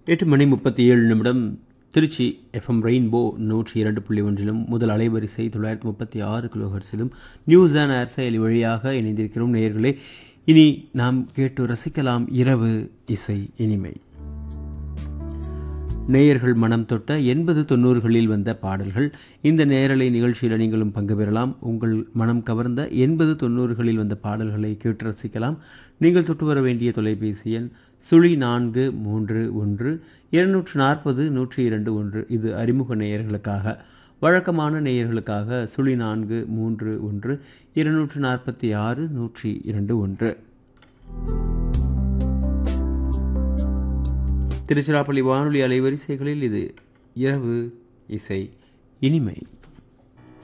எட்டு மணி முப்பத்தி ஏழு நிமிடம் திருச்சி எஃப்எம் ரெயின்போ நூற்றி இரண்டு புள்ளி ஒன்றிலும் முதல் அலைவரிசை தொள்ளாயிரத்தி முப்பத்தி ஆறு கிலோஹர்ஸிலும் நியூஸ் அண்ட் ஏர் செயலி வழியாக இணைந்திருக்கிறோம் நேயர்களே இனி நாம் கேட்டு ரசிக்கலாம் இரவு இசை இனிமை நேயர்கள் மனம் தொட்ட எண்பது தொண்ணூறுகளில் வந்த பாடல்கள் இந்த நேரலை நிகழ்ச்சியில் நீங்களும் பங்கு பெறலாம் உங்கள் மனம் கவர்ந்த எண்பது தொண்ணூறுகளில் வந்த பாடல்களை கேட்டு ரசிக்கலாம் நீங்கள் தொட்டு வர வேண்டிய தொலைபேசி எண் சுழி நான்கு மூன்று ஒன்று இருநூற்று நாற்பது நூற்றி இரண்டு ஒன்று இது அறிமுக நேயர்களுக்காக வழக்கமான நேயர்களுக்காக சுழி நான்கு மூன்று ஒன்று இருநூற்று நாற்பத்தி ஆறு நூற்றி இரண்டு ஒன்று திருச்சிராப்பள்ளி வானொலி அலைவரிசைகளில் இது இரவு இசை இனிமை